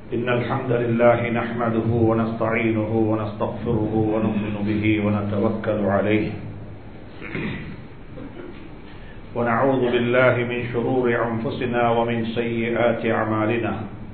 إن الحمد لله نحمده ونستعينه ونستغفره ونؤمن به ونتوكل عليه ونعوذ بالله من شرور أنفسنا ومن سيئات أعمالنا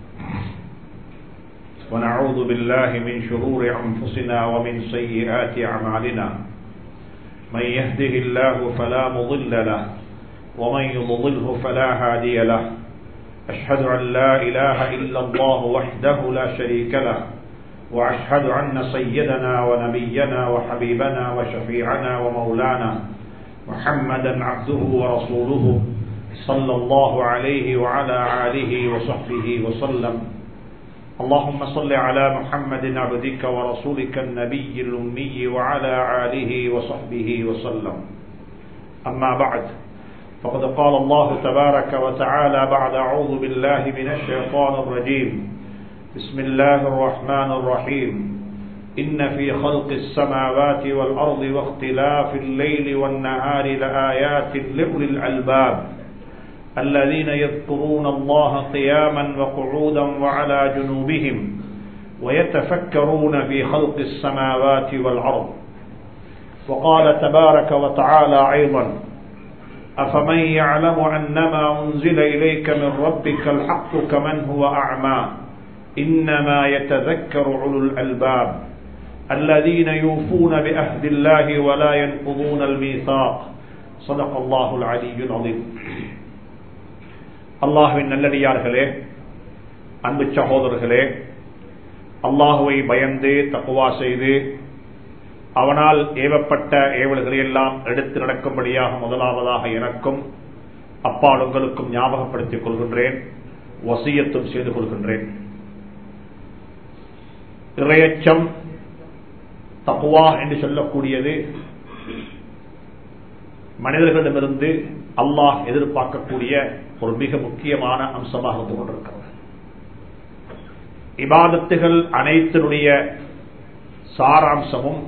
ونعوذ بالله من شرور أنفسنا ومن سيئات أعمالنا من يهده الله فلا مضل له ومن يضلله فلا هادي له أشهد أن لا إله إلا الله وحده لا شريك له وأشهد أن سيدنا ونبينا وحبيبنا وشفيعنا ومولانا محمدا عبده ورسوله صلى الله عليه وعلى آله وصحبه وسلم اللهم صل على محمد عبدك ورسولك النبي الأمي وعلى آله وصحبه وسلم أما بعد فقد قال الله تبارك وتعالى بعد أعوذ بالله من الشيطان الرجيم بسم الله الرحمن الرحيم إن في خلق السماوات والأرض واختلاف الليل والنهار لآيات لأولي الألباب الذين يذكرون الله قياما وقعودا وعلى جنوبهم ويتفكرون في خلق السماوات والأرض وقال تبارك وتعالى أيضا أفمن يعلم أنما أنزل إليك من ربك الحق كمن هو أعمى إنما يتذكر أولو الألباب الذين يوفون بأهد الله ولا ينقضون الميثاق صدق الله العلي العظيم அல்லாஹுவின் நல்லடியார்களே அன்பு சகோதரர்களே அல்லாஹுவை பயந்து தக்குவா செய்து அவனால் ஏவப்பட்ட ஏவல்களை எல்லாம் எடுத்து நடக்கும்படியாக முதலாவதாக எனக்கும் அப்பால் உங்களுக்கும் ஞாபகப்படுத்திக் கொள்கின்றேன் வசியத்தும் செய்து கொள்கின்றேன் இறையச்சம் தக்குவா என்று சொல்லக்கூடியது மனிதர்களிடமிருந்து அல்லாஹ் எதிர்பார்க்கக்கூடிய ஒரு மிக முக்கியமான அம்சமாக இருந்து கொண்டிருக்கிறது இபாதத்துகள் அனைத்தினுடைய சாராம்சமும்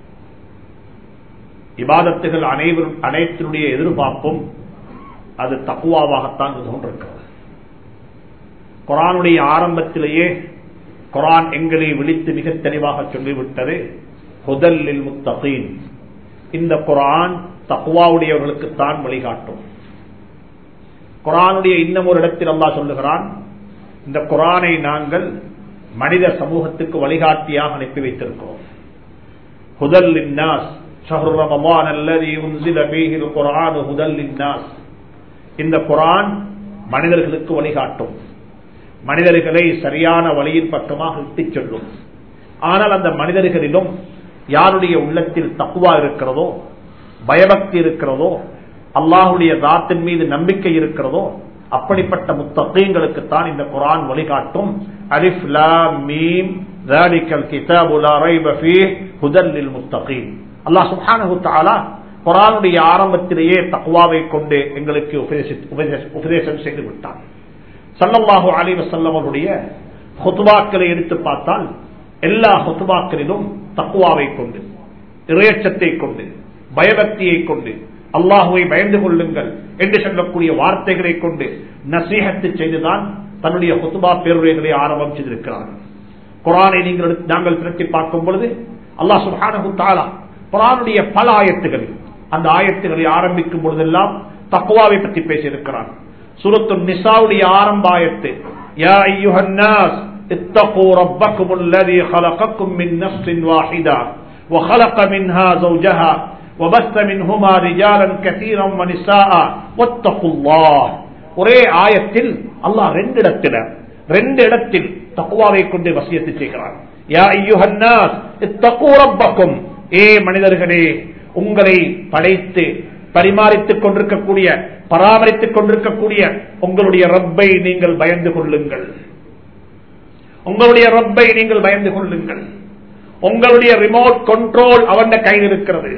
இபாதத்துகள் அனைவரும் அனைத்தினுடைய எதிர்பார்ப்பும் அது தக்குவாவாகத்தான் இருந்து கொண்டிருக்கிறது குரானுடைய ஆரம்பத்திலேயே குரான் எங்களை விழித்து மிக தெளிவாக சொல்லிவிட்டது ஹுதல்லில் முத்தகீன் இந்த குரான் தக்குவாவுடையவர்களுக்குத்தான் வழிகாட்டும் குரானுடைய இன்னும் ஒரு இடத்தில் அல்லா சொல்லுகிறான் இந்த குரானை நாங்கள் மனித சமூகத்துக்கு வழிகாட்டியாக அனுப்பி வைத்திருக்கிறோம் ஹுதல் இன்னாஸ் இந்த குரான் மனிதர்களுக்கு வழிகாட்டும் மனிதர்களை சரியான வழியின் பக்கமாக இட்டுச் சொல்லும் ஆனால் அந்த மனிதர்களிலும் யாருடைய உள்ளத்தில் தக்குவா இருக்கிறதோ பயபக்தி இருக்கிறதோ அல்லாஹுடைய தாத்தின் மீது நம்பிக்கை இருக்கிறதோ அப்படிப்பட்ட முத்தகைங்களுக்கு தான் இந்த குரான் வழிகாட்டும் அலிஃப் மீம் அல்லாஹ் சுஹானு தாலா குரானுடைய ஆரம்பத்திலேயே தக்குவாவை கொண்டு எங்களுக்கு உபதேசம் செய்து விட்டான் சல்லல்லாஹு அலி வசல்லம் அவருடைய ஹொத்துவாக்களை எடுத்து பார்த்தால் எல்லா ஹொத்துவாக்களிலும் தக்குவாவை கொண்டு இறையச்சத்தை கொண்டு பயபக்தியை கொண்டு அல்லாஹுவை பயந்து கொள்ளுங்கள் என்று சொல்லக்கூடிய வார்த்தைகளை கொண்டு நசீகத்து செய்துதான் தன்னுடைய ஹொத்துபா பேருரைகளை ஆரம்பம் செய்திருக்கிறார்கள் குரானை நீங்கள் நாங்கள் திரட்டி பார்க்கும் பொழுது அல்லாஹ் சுஹானு தாலா குரானுடைய பல ஆயத்துகள் அந்த ஆயத்துகளை ஆரம்பிக்கும் பொழுதெல்லாம் தக்குவாவை பற்றி பேசியிருக்கிறான் சுரத்து நிசாவுடைய ஆரம்ப ஆயத்து யா ஐயுஹன்னாஸ் اتقوا ربكم الذي خلقكم من نفس واحدة وخلق منها زوجها وبث منهما رجالا كثيرا ونساء واتقوا الله ஒரே ஆயத்தில் அல்லாஹ் ரெண்டு இடத்துல ரெண்டு இடத்தில் தக்குவாவை கொண்டு வசியத்து செய்கிறார் யா ஐயுஹன்னாஸ் இத்தகு ரப்பக்கும் ஏ மனிதர்களே உங்களை படைத்து பரிமாறித்துக் கொண்டிருக்கக்கூடிய பராமரித்துக் கொண்டிருக்கக்கூடிய உங்களுடைய ரப்பை நீங்கள் பயந்து கொள்ளுங்கள் உங்களுடைய ரப்பை நீங்கள் பயந்து கொள்ளுங்கள் உங்களுடைய ரிமோட் கண்ட்ரோல் அவன் கையில் இருக்கிறது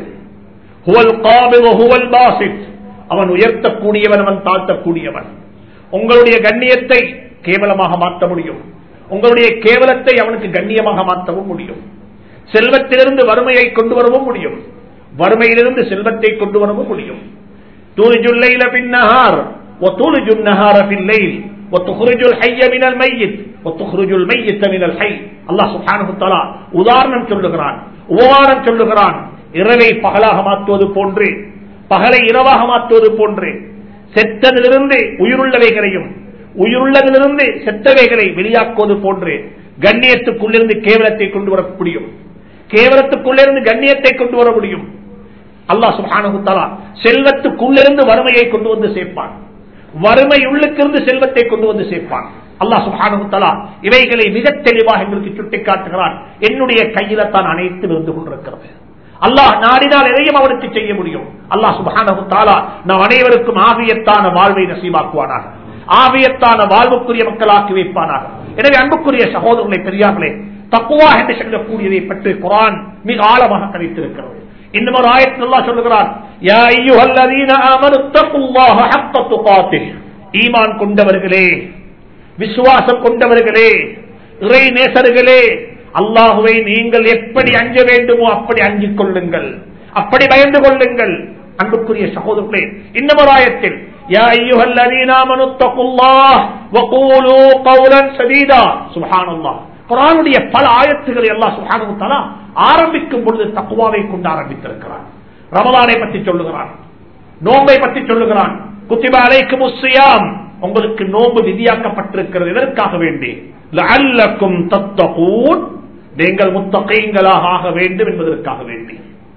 அவன் உயர்த்தக்கூடியவன் அவன் தாழ்த்தக்கூடியவன் உங்களுடைய கண்ணியத்தை கேவலமாக மாற்ற முடியும் உங்களுடைய கேவலத்தை அவனுக்கு கண்ணியமாக மாற்றவும் முடியும் செல்வத்திலிருந்து வறுமையை கொண்டு வரவும் முடியும் வறுமையிலிருந்து செல்வத்தை கொண்டு வரவும் முடியும் தூரிஜுல்லைல பின்னஹார் وتولج النهار في الليل وتخرج الحي من الميت وتخرج الميت من الحي அல்லாஹ் சுப்ஹானஹு தஆலா உதாரணம் சொல்லுகிறான் உபமானம் சொல்லுகிறான் இரவை பகலாக மாற்றுவது போன்று பகலை இரவாக மாற்றுவது போன்று செத்ததிலிருந்து உயிருள்ளவைகளையும் உயிருள்ளதிலிருந்து செத்தவைகளை வெளியாக்குவது போன்று கண்ணியத்துக்குள்ளிருந்து கேவலத்தை கொண்டு வர முடியும் கேவலத்துக்குள்ளிருந்து கண்ணியத்தை கொண்டு வர முடியும் அல்லாஹ் சுப்ஹானஹு தஆலா செல்வத்துக்குள்ளிருந்து வறுமையை கொண்டு வந்து சேர்ப்பான் வறுமை உள்ளுக்கிருந்து செல்வத்தை கொண்டு வந்து சேர்ப்பான் அல்லாஹ் சுப்ஹானஹு தஆலா இவைகளை மிக தெளிவாக எங்களுக்கு சுட்டிக்காட்டுகிறான் என்னுடைய கையில தான் அனைத்து இருந்து கொண்டிருக்கிறது அல்லாஹ் நாடினால் எதையும் அவனுக்கு செய்ய முடியும் அல்லாஹ் சுப்ஹானஹு தஆலா நம் அனைவருக்கும் ஆவியத்தான வாழ்வை நசீபாக்குவானாக ஆவியத்தான வாழ்வுக்குரிய மக்களாக்கி வைப்பானாக எனவே அன்புக்குரிய சகோதரர்களை பெரியார்களே தக்குவா என்று சொல்லக்கூடியதை பற்றி குரான் மிக ஆழமாக கணித்திருக்கிறது இன்னும் ஒரு ஆயத்தில் அல்லாஹ் சொல்லுகிறான் யா அய்யுஹல்லதீன ஆமனு தக்குல்லாஹ ஹக்க துகாத்திஹ் ஈமான் கொண்டவர்களே விசுவாசம் கொண்டவர்களே இறை நேசர்களே அல்லாஹுவை நீங்கள் எப்படி அஞ்ச வேண்டுமோ அப்படி அஞ்சிக் கொள்ளுங்கள் அப்படி பயந்து கொள்ளுங்கள் அன்புக்குரிய சகோதரர்களே இன்னும் ஒரு ஆயத்தில் யா அய்யுஹல்லதீன ஆமனு தக்குல்லாஹ் வகூலு கௌலன் சதீதா சுப்ஹானல்லாஹ் குரானுடைய பல ஆயத்துக்களை எல்லாம் சுஹானு தலா ஆரம்பிக்கும் பொழுது தக்குவாவை கொண்டு ஆரம்பித்திருக்கிறான் ரமலானை பற்றி சொல்லுகிறான் நோம்பை பற்றி சொல்லுகிறான் குத்திபா அலைக்கும் முஸ்ஸியாம் உங்களுக்கு நோம்பு விதியாக்கப்பட்டிருக்கிறது எதற்காக வேண்டி லஅல்லக்கும் தத்தகூன் நீங்கள் முத்தகைங்களாக ஆக வேண்டும் என்பதற்காக வேண்டி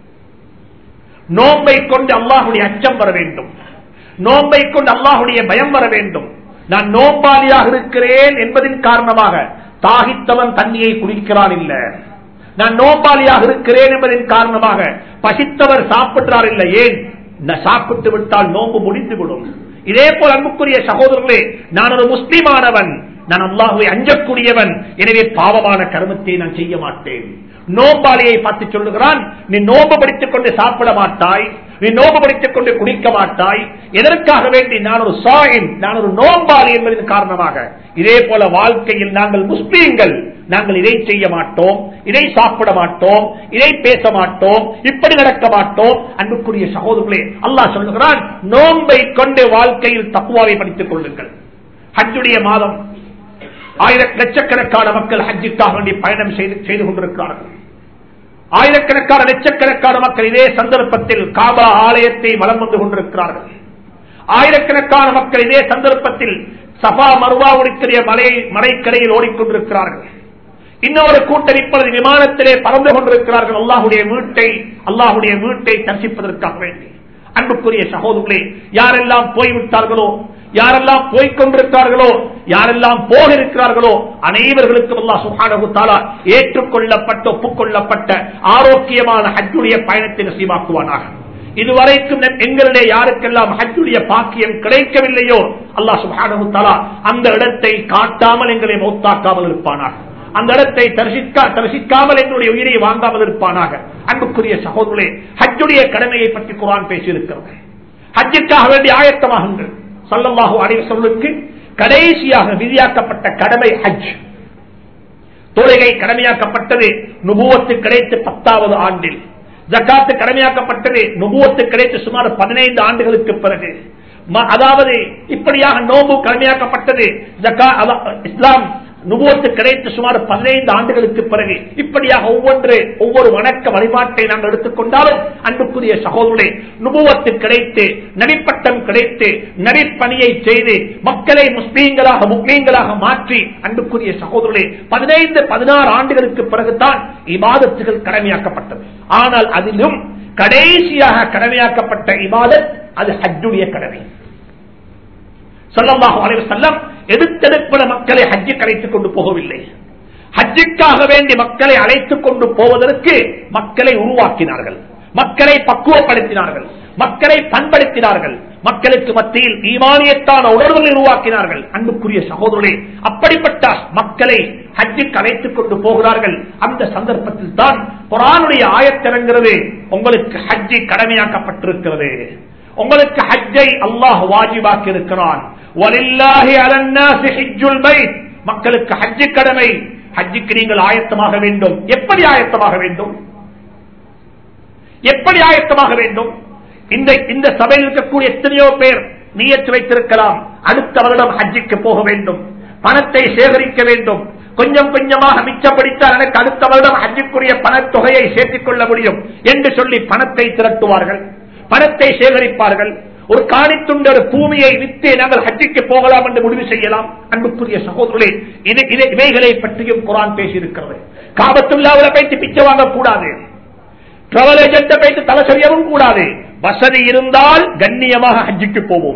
நோம்பை கொண்டு அல்லாஹுடைய அச்சம் வர வேண்டும் நோம்பை கொண்டு அல்லாஹுடைய பயம் வர வேண்டும் நான் நோம்பாளியாக இருக்கிறேன் என்பதின் காரணமாக தாகித்தவன் தண்ணியை குடிக்கிறான் இல்ல நான் நோம்பாளியாக இருக்கிறேன் என்பதன் காரணமாக பசித்தவர் சாப்பிட்டார் இல்ல ஏன் நான் சாப்பிட்டு விட்டால் நோம்பு முடிந்துவிடும் இதே போல் அன்புக்குரிய சகோதரர்களே நான் ஒரு முஸ்லிமானவன் நான் அல்லாஹுவை அஞ்சக்கூடியவன் எனவே பாவமான கர்மத்தை நான் செய்ய மாட்டேன் நோம்பாளியை பார்த்து சொல்லுகிறான் நீ நோம்பு படித்துக் கொண்டு சாப்பிட மாட்டாய் நீ நோம்பு படித்துக் கொண்டு குடிக்க மாட்டாய் எதற்காக வேண்டி நான் ஒரு சாயின் நான் ஒரு நோம்பாளி என்பதன் காரணமாக இதே போல வாழ்க்கையில் நாங்கள் முஸ்லீம்கள் நாங்கள் இதை செய்ய மாட்டோம் இதை சாப்பிட மாட்டோம் இதை பேச மாட்டோம் இப்படி நடக்க மாட்டோம் அன்புக்குரிய சகோதரர்களே அல்லாஹ் சொல்லுகிறான் நோன்பை கொண்டு வாழ்க்கையில் தப்புவாவை படித்துக் கொள்ளுங்கள் ஹஜ்ஜுடைய மாதம் ஆயிர லட்சக்கணக்கான மக்கள் ஹஜ்ஜுக்காக வேண்டி பயணம் செய்து செய்து கொண்டிருக்கிறார்கள் ஆயிரக்கணக்கான லட்சக்கணக்கான மக்கள் இதே சந்தர்ப்பத்தில் காபா ஆலயத்தை வலம் வந்து கொண்டிருக்கிறார்கள் ஆயிரக்கணக்கான மக்கள் இதே சந்தர்ப்பத்தில் சபா மருவாவுடைய மலை மலைக்கரையில் ஓடிக்கொண்டிருக்கிறார்கள் இன்னொரு கூட்டம் இப்பொழுது விமானத்திலே பறந்து கொண்டிருக்கிறார்கள் அல்லாஹுடைய வீட்டை அல்லாஹுடைய வீட்டை தரிசிப்பதற்காக வேண்டி அன்புக்குரிய சகோதரர்களே யாரெல்லாம் போய்விட்டார்களோ யாரெல்லாம் போய்கொண்டிருக்கிறார்களோ யாரெல்லாம் போக இருக்கிறார்களோ அனைவர்களுக்கும் அல்லா சுஹானு தாலா ஏற்றுக்கொள்ளப்பட்ட ஒப்புக்கொள்ளப்பட்ட ஆரோக்கியமான ஹஜ்ஜுடைய பயணத்தை நசீமாக்குவானாக இதுவரைக்கும் எங்களுடைய யாருக்கெல்லாம் ஹஜ்ஜுடைய பாக்கியம் கிடைக்கவில்லையோ அல்லா சுஹானு தாலா அந்த இடத்தை காட்டாமல் எங்களை மௌத்தாக்காமல் இருப்பானாக அந்த இடத்தை தரிசிக்கா தரிசிக்காமல் என்னுடைய உயிரை வாங்காமல் இருப்பானாக அன்புக்குரிய சகோதரே ஹஜ்ஜுடைய கடமையை பற்றி குரான் பேசியிருக்கிறது ஹஜ்ஜுக்காக வேண்டிய ஆயத்தமாகுங்கள் சல்லல்லாஹு அலைவசல்லுக்கு கடைசியாக விதியாக்கப்பட்ட கடமை ஹஜ் தொழுகை கடமையாக்கப்பட்டது நுபுவத்து கிடைத்து பத்தாவது ஆண்டில் ஜக்காத்து கடமையாக்கப்பட்டது நுபுவத்து கிடைத்து சுமார் பதினைந்து ஆண்டுகளுக்கு பிறகு அதாவது இப்படியாக நோம்பு கடமையாக்கப்பட்டது இஸ்லாம் நுபுவத்து கிடைத்து சுமார் பதினைந்து ஆண்டுகளுக்கு பிறகு இப்படியாக ஒவ்வொன்று ஒவ்வொரு வணக்க வழிபாட்டை நாங்கள் எடுத்துக்கொண்டாலும் அன்புக்குரிய சகோதரே நுபுவத்து கிடைத்து நடிப்பட்டம் கிடைத்து நடிப்பணியை செய்து மக்களை முஸ்லீம்களாக முஸ்லீம்களாக மாற்றி அன்புக்குரிய சகோதரே பதினைந்து பதினாறு ஆண்டுகளுக்கு பிறகுதான் இபாதத்துகள் கடமையாக்கப்பட்டது ஆனால் அதிலும் கடைசியாக கடமையாக்கப்பட்ட இபாதத் அது ஹஜ்ஜுடைய கடமை சொல்லமாக அலைவர் செல்லம் எடுத்தெடுப்பட மக்களை ஹஜ்ஜு கலைத்துக் கொண்டு போகவில்லை ஹஜ்ஜுக்காக வேண்டி மக்களை அழைத்துக் கொண்டு போவதற்கு மக்களை உருவாக்கினார்கள் மக்களை பக்குவப்படுத்தினார்கள் மக்களை பண்படுத்தினார்கள் மக்களுக்கு மத்தியில் ஈமானியத்தான உணர்வுகளை உருவாக்கினார்கள் அன்புக்குரிய சகோதரர்களே அப்படிப்பட்ட மக்களை ஹஜ்ஜுக்கு அழைத்துக் கொண்டு போகிறார்கள் அந்த சந்தர்ப்பத்தில் தான் குரானுடைய ஆயத்திறங்கிறது உங்களுக்கு ஹஜ்ஜி கடமையாக்கப்பட்டிருக்கிறது உங்களுக்கு ஹஜ்ஜை அல்லாஹ் வாஜிபாக்கி இருக்கிறான் மக்களுக்கு ஹஜ்ஜு கடமை ஹஜ்ஜுக்கு நீங்கள் ஆயத்தமாக வேண்டும் எப்படி ஆயத்தமாக வேண்டும் எப்படி ஆயத்தமாக வேண்டும் இந்த இந்த சபையில் இருக்கக்கூடிய எத்தனையோ பேர் நீயத்து வைத்திருக்கலாம் அடுத்த வருடம் ஹஜ்ஜிக்கு போக வேண்டும் பணத்தை சேகரிக்க வேண்டும் கொஞ்சம் கொஞ்சமாக மிச்சப்படுத்தால் எனக்கு அடுத்த வருடம் ஹஜ்ஜுக்குரிய பணத்தொகையை சேர்த்துக் கொள்ள முடியும் என்று சொல்லி பணத்தை திரட்டுவார்கள் பணத்தை சேகரிப்பார்கள் ஒரு காணித்துண்ட ஒரு பூமியை வித்து நாங்கள் ஹஜ்ஜிக்கு போகலாம் என்று முடிவு செய்யலாம் அன்புக்குரிய சகோதரர்களே இது இது- இவைகளை பற்றியும் குரான் பேசியிருக்கிறது காபத்துள்ளாவில் வைத்து பிச்சை வாங்கக்கூடாது டிராவல் ஏஜென்ட்டை வைத்து தலை சரியவும் கூடாது வசதி இருந்தால் கண்ணியமாக ஹஜ்ஜுக்கு போவோம்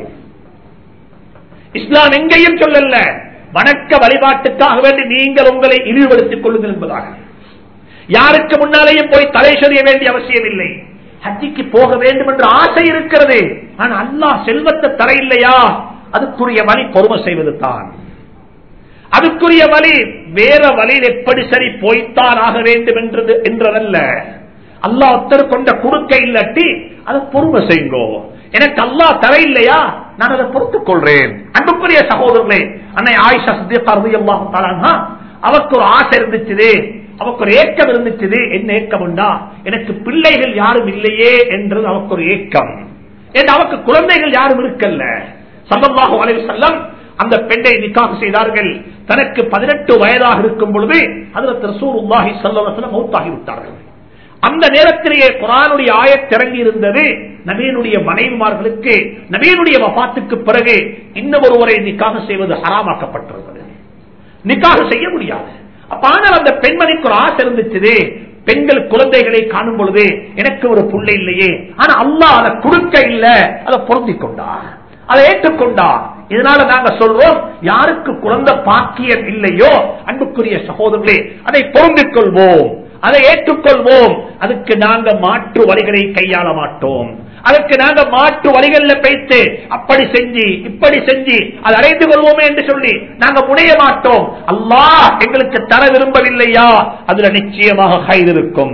இஸ்லாம் எங்கேயும் சொல்லல வணக்க வழிபாட்டுக்காக வேண்டி நீங்கள் உங்களை இழிவுபடுத்திக் கொள்ளுங்கள் என்பதாக யாருக்கு முன்னாலேயும் போய் தலை சொரிய வேண்டிய அவசியம் இல்லை ஹஜ்ஜிக்கு போக வேண்டும் என்ற ஆசை இருக்கிறது ஆனா அல்லாஹ் செல்வத்தை தர இல்லையா அதுக்குரிய வழி பொறுமை செய்வது தான் அதுக்குரிய வழி வேற வழியில் எப்படி சரி போய்த்தான் ஆக வேண்டும் என்றது என்றதல்ல அல்லாஹ் ஒருத்தர் கொண்ட குறுக்க இல்லாட்டி அதை பொறுமை செய்யுங்கோ எனக்கு அல்லாஹ் தர இல்லையா நான் அதை பொறுத்துக் கொள்றேன் அன்புக்குரிய சகோதரர்களே அன்னை ஆயிஷா சித்தியல்லாஹு அவருக்கு ஒரு ஆசை இருந்துச்சு அவருக்கு ஒரு ஏக்கம் இருந்துச்சு என்ன ஏக்கம் உண்டா எனக்கு பிள்ளைகள் யாரும் இல்லையே என்றது அவருக்கு ஒரு ஏக்கம் ஏன் அவருக்கு குழந்தைகள் யாரும் இருக்கல்ல சல்லல்லாஹு அலைஹி வஸல்லம் அந்த பெண்ணை நிக்காக செய்தார்கள் தனக்கு பதினெட்டு வயதாக இருக்கும் பொழுது அதில் ரசூலுல்லாஹி ஸல்லல்லாஹு அலைஹி வஸல்லம் மௌத்தாகி விட்டார்கள் அந்த நேரத்திலேயே குரானுடைய ஆயத்திறங்கி இருந்தது நபீனுடைய மனைவிமார்களுக்கு நபீனுடைய வபாத்துக்கு பிறகு இன்னும் ஒருவரை நிக்காக செய்வது ஹராமாக்கப்பட்டிருந்தது நிக்காக செய்ய முடியாது அப்ப ஆனால் அந்த பெண்மணிக்கு ஒரு ஆசை இருந்துச்சு பெண்கள் குழந்தைகளை காணும் பொழுது எனக்கு ஒரு புள்ளை இல்லையே ஆனா அல்லாஹ் அதை கொடுக்க இல்ல அதை பொருந்திக் கொண்டா அதை ஏற்றுக்கொண்டா இதனால நாங்க சொல்றோம் யாருக்கு குழந்தை பாக்கியம் இல்லையோ அன்புக்குரிய சகோதரர்களே அதை பொருந்திக் கொள்வோம் அதை ஏற்றுக்கொள்வோம் அதுக்கு நாங்க மாற்று வழிகளை கையாள மாட்டோம் அதுக்கு நாங்க மாற்று வழிகள்ல பேத்து அப்படி செஞ்சு இப்படி செஞ்சு அதை அடைந்து கொள்வோமே என்று சொல்லி நாங்க முனைய மாட்டோம் அல்லாஹ் எங்களுக்கு தர விரும்பவில்லையா அதுல நிச்சயமாக கயிறு இருக்கும்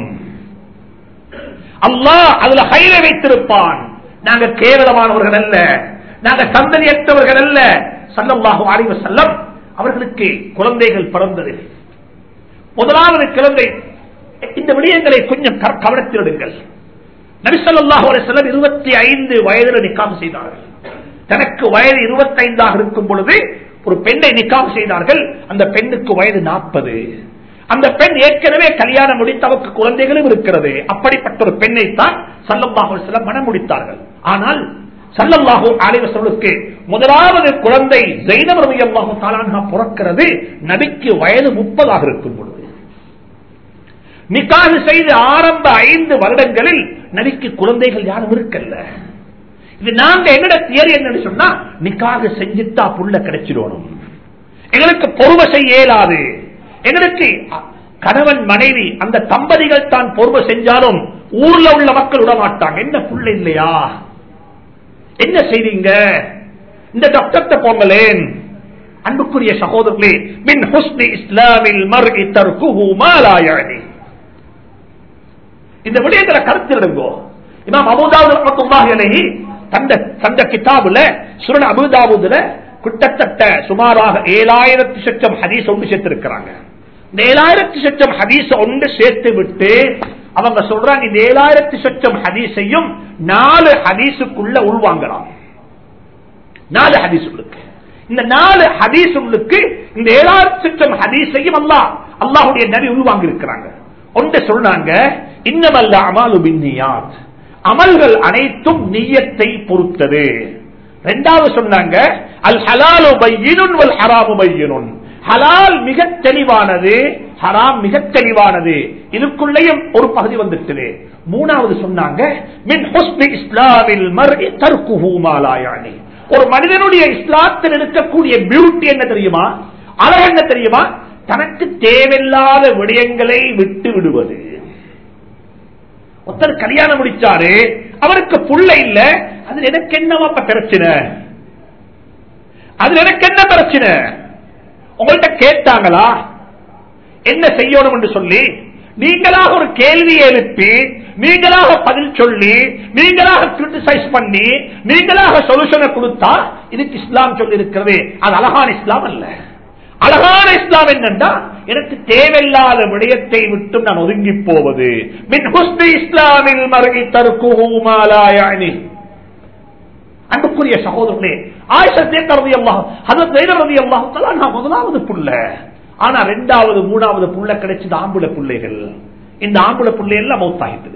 அல்லாஹ் அதுல கயிறை வைத்திருப்பான் நாங்க கேவலமானவர்கள் அல்ல நாங்க சந்ததியற்றவர்கள் அல்ல சல்லல்லாஹு அலைஹி வஸல்லம் அவர்களுக்கு குழந்தைகள் பிறந்தது முதலாவது குழந்தை இந்த விடயங்களை கொஞ்சம் க- கவனத்திலிடுங்கள் நபிசல்லாஹு அலிசல்லம் இருபத்தி ஐந்து வயதில் நிக்காம் செய்தார்கள் தனக்கு வயது இருபத்தைந்தாக இருக்கும் பொழுது ஒரு பெண்ணை நிக்காம் செய்தார்கள் அந்த பெண்ணுக்கு வயது நாற்பது அந்த பெண் ஏற்கனவே கல்யாணம் முடித்து அவருக்கு குழந்தைகளும் இருக்கிறது அப்படிப்பட்ட ஒரு பெண்ணை தான் சல்லல்லாஹு அலைஹி வஸல்லம் மனம் முடித்தார்கள் ஆனால் சல்லல்லாஹு அலைஹி வஸல்லுக்கு முதலாவது குழந்தை ஜெயினப் ரலியல்லாஹு தஆலா பிறக்கிறது நபிக்கு வயது முப்பதாக இருக்கும் பொழுது நிக்காது செய்து ஆரம்ப ஐந்து வருடங்களில் நபிக்கு குழந்தைகள் யாரும் இருக்கல்ல இது நாங்க எங்கட தியரி என்னன்னு சொன்னா நிக்காக செஞ்சுட்டா புள்ள கிடைச்சிடணும் எங்களுக்கு பொறுமை செய்ய இயலாது எங்களுக்கு அ- கணவன் மனைவி அந்த தம்பதிகள் தான் பொறுமை செஞ்சாலும் ஊர்ல உள்ள மக்கள் விட மாட்டாங்க என்ன புள்ள இல்லையா என்ன செய்வீங்க இந்த டாக்டர்கிட்ட போங்களேன் அன்புக்குரிய சகோதரர்களே மின் ஹுஸ்னி இஸ்லாமில் மர்இ தர்குஹு மா லா யஅனி இந்த விடயத்துல கருத்திடுங்கோ இமாம் அபுதாபு ரஹ்மத்துல்லாஹி அலைஹி தந்த தந்த கிதாபுல சுரன் அபுதாபுதுல கிட்டத்தட்ட சுமாராக ஏழாயிரத்து சட்டம் ஹதீஸ் ஒன்று சேர்த்திருக்கிறாங்க இந்த ஏழாயிரத்து சட்டம் ஹதீஸ் ஒன்று சேர்த்து விட்டு அவங்க சொல்றாங்க இந்த ஏழாயிரத்து சட்டம் ஹதீஸையும் நாலு ஹதீஸுக்குள்ள உள்வாங்கலாம் நாலு ஹதீசுகளுக்கு இந்த நாலு ஹதீசுகளுக்கு இந்த ஏழாயிரத்து சட்டம் ஹதீஸையும் அல்லாஹ் அல்லாஹுடைய நபி உள்வாங்கி இருக்கிறாங்க ஒன்று சொல்றாங்க இன்னமல்ல அமாலு பின்னியாத் அமல்கள் அனைத்தும் நியத்தை பொறுத்தது ரெண்டாவது சொன்னாங்க அல் ஹலாலு பையினுன் வல் ஹராமு பையினுன் ஹலால் மிக தெளிவானது ஹராம் மிக தெளிவானது இதுக்குள்ளேயும் ஒரு பகுதி வந்துட்டது மூணாவது சொன்னாங்க மின் ஹுஸ்னி இஸ்லாமில் மர்இ தர்குஹு மா லா யானி ஒரு மனிதனுடைய இஸ்லாத்தில் இருக்கக்கூடிய பியூட்டி என்ன தெரியுமா அழகு என்ன தெரியுமா தனக்கு தேவையில்லாத விடயங்களை விட்டு விடுவது ஒருத்தர் கல்யாணம் முடிச்சாரு அவருக்கு புள்ள இல்ல அதுல எனக்கு என்னவாப்ப பிரச்சனை அதுல எனக்கு என்ன பிரச்சனை உங்கள்கிட்ட கேட்டாங்களா என்ன செய்யணும் என்று சொல்லி நீங்களாக ஒரு கேள்வி எழுப்பி நீங்களாக பதில் சொல்லி நீங்களாக கிரிட்டிசைஸ் பண்ணி நீங்களாக சொல்யூஷனை கொடுத்தா இதுக்கு இஸ்லாம் சொல்லி இருக்கிறது அது அழகான இஸ்லாம் அல்ல அழகான இஸ்லாம் என்னன்னா எனக்கு தேவையில்லாத விடயத்தை விட்டு நான் ஒதுங்கி போவது மின் ஹுஸ்னி இஸ்லாமில் மருகி தருக்குமாலாயணி அன்புக்குரிய சகோதரர்களே ஆயிஷா ரதி அல்லாஹ் ஹதரத் ஜைனப் ரதி அல்லாஹ் தஆலா நான் முதலாவது புள்ள ஆனா ரெண்டாவது மூணாவது புள்ள கிடைச்சது ஆம்புல பிள்ளைகள் இந்த ஆம்புல பிள்ளை எல்லாம் மௌத்தாகிட்டது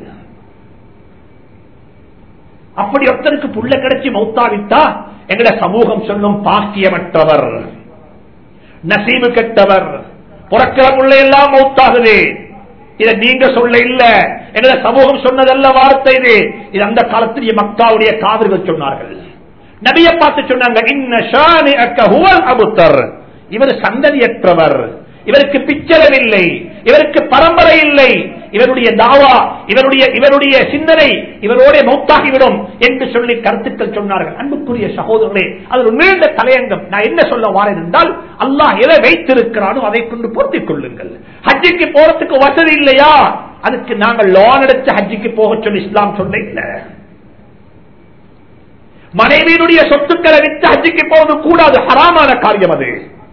அப்படி ஒருத்தருக்கு புள்ள கிடைச்சி மௌத்தாவிட்டா எங்கட சமூகம் சொல்லும் பாக்கியமற்றவர் நசீபு கெட்டவர் புறக்கிற புள்ள எல்லாம் மௌத்தாகுது இத நீங்க சொல்ல இல்ல எங்கட சமூகம் சொன்னதல்ல வார்த்தை இது இது அந்த காலத்திலேயே மக்காவுடைய காவிர்கள் சொன்னார்கள் நபிய பார்த்து சொன்னாங்க இன்ன ஷானி அக்க ஹுவல் அபுத்தர் இவர் சந்ததியற்றவர் இவருக்கு பிச்சரம் இல்லை இவருக்கு பரம்பரை இல்லை இவருடைய தாவா இவருடைய இவருடைய சிந்தனை இவரோட மௌத்தாகிவிடும் என்று சொல்லி கருத்துக்கள் சொன்னார்கள் அன்புக்குரிய சகோதரர்களே அது ஒரு நீண்ட தலையங்கம் நான் என்ன சொல்ல வாரேன் என்றால் அல்லாஹ் எதை வைத்திருக்கிறானோ அதை கொண்டு பொருத்திக் கொள்ளுங்கள் ஹஜ்ஜிக்கு போறதுக்கு வசதி இல்லையா அதுக்கு நாங்கள் லோன் எடுத்து ஹஜ்ஜிக்கு போக சொல்லி இஸ்லாம் சொல்ல இல்லை மனைவியினுடைய சொத்துக்களை வித்து ஹஜ்ஜிக்கு போவது கூடாது ஹராமான காரியம் அது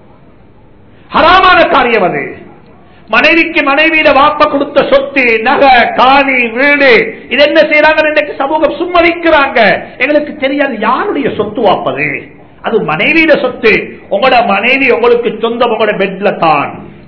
ஹராமான காரியம் அது மனைவிக்கு மனைவியில வாப்ப கொடுத்த சொத்து நகை காணி வீடு இது என்ன செய்யறாங்க இன்னைக்கு சமூகம் சும்மதிக்கிறாங்க எங்களுக்கு தெரியாது யாருடைய சொத்து வாப்பது அது மனைவியில சொத்து உங்களோட மனைவி உங்களுக்கு சொந்தம் உங்களோட பெட்ல தான்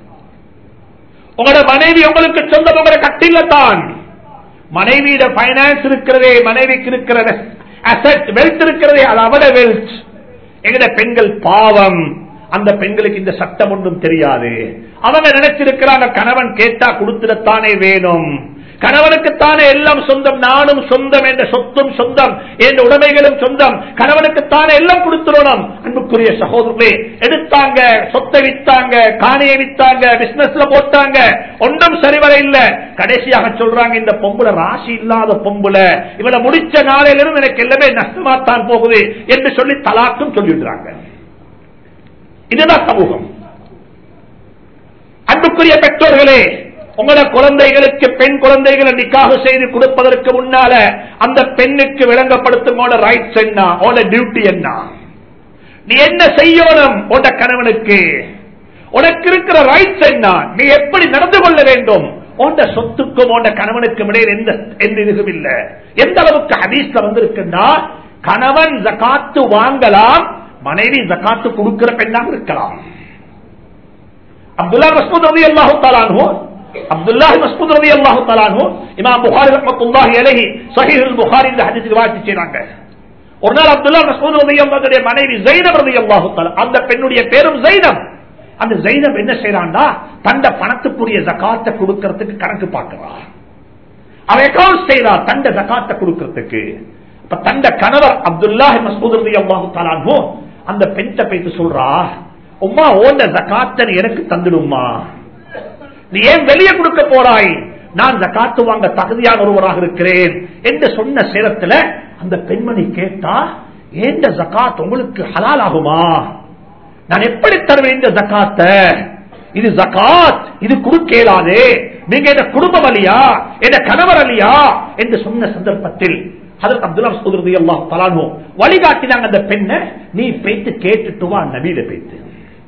உங்களோட மனைவி உங்களுக்கு சொந்தம் உங்களோட கட்டில தான் மனைவியிட பைனான்ஸ் இருக்கிறதே மனைவிக்கு இருக்கிற அசட் வெல்த் இருக்கிறதே அது அவட வெல்த் எங்கட பெண்கள் பாவம் அந்த பெண்களுக்கு இந்த சட்டம் ஒன்றும் தெரியாது அவங்க நினைச்சிருக்கிறாங்க கணவன் கேட்டா கொடுத்துடத்தானே வேணும் கணவனுக்குத்தானே எல்லாம் சொந்தம் நானும் சொந்தம் என்ற சொத்தும் சொந்தம் என்ற உடைமைகளும் சொந்தம் கணவனுக்குத்தானே எல்லாம் கொடுத்துடணும் அன்புக்குரிய சகோதரர்களே எடுத்தாங்க சொத்தை வித்தாங்க காணியை வித்தாங்க பிசினஸ்ல போட்டாங்க ஒன்றும் சரிவர இல்ல கடைசியாக சொல்றாங்க இந்த பொம்புல ராசி இல்லாத பொம்புல இவளை முடிச்ச நாளையிலிருந்து எனக்கு எல்லாமே நஷ்டமாத்தான் போகுது என்று சொல்லி தலாக்கும் சொல்லிடுறாங்க இதுதான் சமூகம் அன்புக்குரிய பெற்றோர்களே உங்களோட குழந்தைகளுக்கு பெண் குழந்தைகளை நிக்காக செய்து கொடுப்பதற்கு முன்னால அந்த பெண்ணுக்கு விளங்கப்படுத்தும் ரைட்ஸ் என்ன உங்களோட டியூட்டி என்ன நீ என்ன செய்யணும் உட கணவனுக்கு உனக்கு இருக்கிற ரைட்ஸ் என்ன நீ எப்படி நடந்து கொள்ள வேண்டும் உண்ட சொத்துக்கும் உண்ட கணவனுக்கும் இடையில் எந்த எந்த இதுவும் இல்ல எந்த அளவுக்கு ஹதீஸ்ல வந்திருக்குன்னா கணவன் ஜகாத்து வாங்கலாம் மனைவி ஜக்காத்து கொடுக்கிற பெண்ணாக இருக்கலாம் அப்துல்லா மஸ்மூத் ரவி அல்லாஹு தாலானோ அப்துல்லா மஸ்மூத் ரவி அல்லாஹு தாலானோ இமாம் புகாரி ரஹமத்துல்லாஹி அலைஹி சஹீஹுல் புகாரி இந்த ஹதீஸ் ரிவாயத் செய்றாங்க ஒரு நாள் அப்துல்லா மஸ்மூத் ரவி அல்லாஹுடைய மனைவி ஜைனப் ரவி அல்லாஹு தாலா அந்த பெண்ணுடைய பேரும் ஜைனப் அந்த ஜைனப் என்ன செய்யறான்டா தண்ட பணத்துக்குரிய ஜக்காத்தை கொடுக்கறதுக்கு கணக்கு பார்க்கிறார் அவன் அக்கௌண்ட் செய்யறா தண்ட ஜக்காத்தை கொடுக்கறதுக்கு அப்ப தண்ட கணவர் அப்துல்லாஹி மசூத் ரவி அல்லாஹு தாலானோ அந்த பெண்ட போயிட்டு சொல்றா உமா ஓண்ட ஜக்காத்தன் எனக்கு தந்துடுமா நீ ஏன் வெளியே கொடுக்க போறாய் நான் ஜக்காத்து வாங்க தகுதியான ஒருவராக இருக்கிறேன் என்று சொன்ன சேலத்துல அந்த பெண்மணி கேட்டா ஏந்த ஜக்காத் உங்களுக்கு ஹலால் ஆகுமா நான் எப்படி தருவேன் இந்த ஜக்காத்த இது ஜக்காத் இது குறுக்கேலாதே நீங்க என்ன குடும்பம் அலியா என்ன கணவர் அலியா என்று சொன்ன சந்தர்ப்பத்தில் அதற்கு அப்துல்லா சுதரதி எல்லாம் தலானோ வழிகாட்டினாங்க அந்த பெண்ணை நீ பேத்து கேட்டுட்டு வா நபீல பேத்து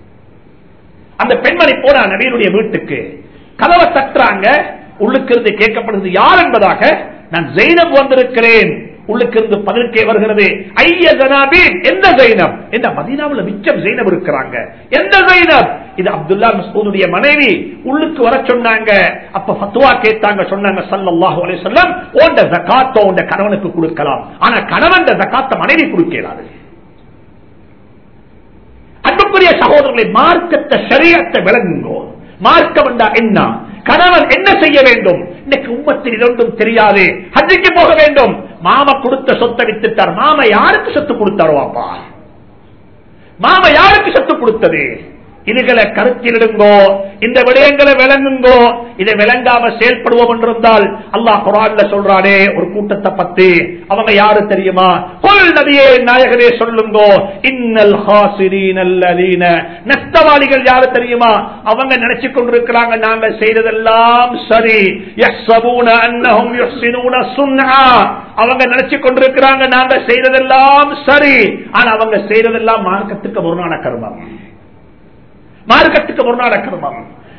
அந்த பெண்மணி போனா நபீனுடைய வீட்டுக்கு கதவை தட்டுறாங்க உள்ளுக்கு இருந்து கேட்கப்படுறது யார் என்பதாக நான் ஜெயினப் வந்திருக்கிறேன் உள்ளுக்கு இருந்து பதிலுக்கே வருகிறது ஐய ஜனாபீன் எந்த ஜெயினப் என்ற மதீனாவில் மிச்சம் ஜெயினப் இருக்கிறாங்க எந்த ஜெயினப் இது அப்துல்லா மசூதுடைய மனைவி உள்ளுக்கு வர சொன்னாங்க அப்ப ஃபத்துவா கேட்டாங்க சொன்னாங்க சல்லல்லாஹு அலைஹி வஸல்லம் ஓண்ட ஜகாத்த ஓண்ட கணவனுக்கு கொடுக்கலாம் ஆனா கணவன் ஜகாத்த மனைவி கொடுக்கிறாரு அன்புக்குரிய சகோதரர்களை மார்க்கத்தை சரியத்தை விளங்குங்கோ மார்க்கம் என்றா என்ன கணவன் என்ன செய்ய வேண்டும் இன்னைக்கு உம்மத்தில் இதொன்றும் தெரியாது ஹஜ்ஜிக்கு போக வேண்டும் மாமா கொடுத்த சொத்தை வித்துட்டார் மாமா யாருக்கு சொத்து கொடுத்தாரோ அப்பா மாமா யாருக்கு சொத்து கொடுத்தது இதுகளை கருத்திலிடுங்கோ இந்த விடயங்களை விளங்குங்கோ இதை விளங்காம செயல்படுவோம் என்றிருந்தால் அல்லாஹ் குரான்ல சொல்றானே ஒரு கூட்டத்தை பத்தி அவங்க யாரு தெரியுமா கொல் நபியே நாயகரே சொல்லுங்கோ இன்னல் ஹாசிரீன் அல்லதீன நஷ்டவாளிகள் யாரு தெரியுமா அவங்க நினைச்சு கொண்டிருக்கிறாங்க நாங்க செய்ததெல்லாம் சரி யஸ்ஸபூன அன்னஹும் யுஹ்சினூன சுன்ஆ அவங்க நினைச்சு கொண்டிருக்கிறாங்க நாங்க செய்ததெல்லாம் சரி ஆனா அவங்க செய்ததெல்லாம் மார்க்கத்துக்கு முரணான கர்மம் மார்க்கத்துக்கு முரணான கர்மம்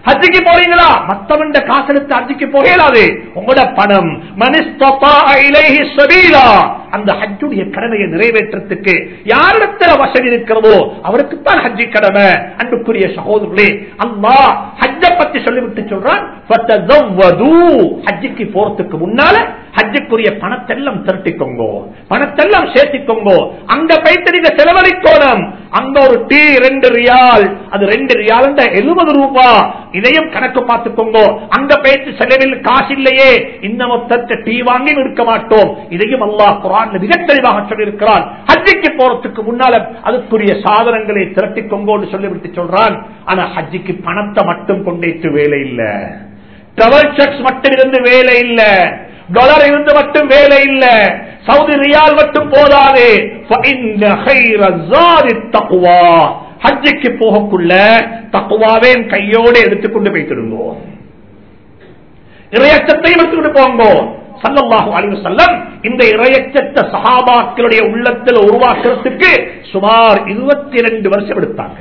ஹஜ்ஜிக்கு போறீங்களா மத்தவன் காசு எடுத்து ஹஜ்ஜிக்கு போகலாது உங்களோட பணம் மனிஸ்தபா இலைஹி சபீலா அந்த ஹஜ்ஜுடைய கடமையை நிறைவேற்றத்துக்கு யாரிடத்துல வசதி இருக்கிறதோ அவருக்குத்தான் ஹஜ்ஜி கடமை அன்புக்குரிய சகோதரர்களே அல்லாஹ் ஹஜ்ஜ பத்தி சொல்லிவிட்டு சொல்றான் ஃபதஸவ்வது. ஹஜ்ஜிக்கு போறதுக்கு முன்னால ஹஜ்ஜுக்குரிய பணத்தெல்லாம் திரட்டிக்கோங்க பணத்தெல்லாம் சேர்த்திக்கோங்க அங்க போயிட்டு நீங்க செலவழிக்கோணும் அங்க ஒரு டீ ரெண்டு ரியால் அது ரெண்டு ரியால் எழுபது ரூபாய் இதையும் கணக்கு பார்த்துக்கோங்க அங்க போயிட்டு செலவில் காசு இல்லையே இந்த மொத்தத்தை டீ வாங்கி இருக்க மாட்டோம் இதையும் அல்லாஹ் குரான் மிக தெளிவாக சொல்லியிருக்கிறான் ஹஜ்ஜிக்கு போறதுக்கு முன்னால அதுக்குரிய சாதனங்களை திரட்டிக்கோங்கன்னு சொல்லிவிட்டு சொல்றான் ஆனா ஹஜ்ஜிக்கு பணத்தை மட்டும் கொண்டேற்று வேலை இல்ல டிராவல் செக்ஸ் மட்டும் இருந்து வேலை இல்ல டாலர் இருந்து மட்டும் வேலை இல்ல சவுதி ரியால் மட்டும் போதாது فَإِنَّ خَيْرَ الزَّادِ التَّقْوَى. ஹஜ்ஜுக்கு போகக்குள்ள தக்குவாவே கையோடு எடுத்துக்கொண்டு போய்த்திருந்தோம் இறையச்சத்தையும் எடுத்துக்கிட்டு போங்கோ சல்லல்லாஹு அலைஹி வஸல்லம் இந்த இறையச்சத்த சஹாபாக்களுடைய உள்ளத்தில் உருவாக்குறதுக்கு சுமார் 22 வருஷம் எடுத்தாங்க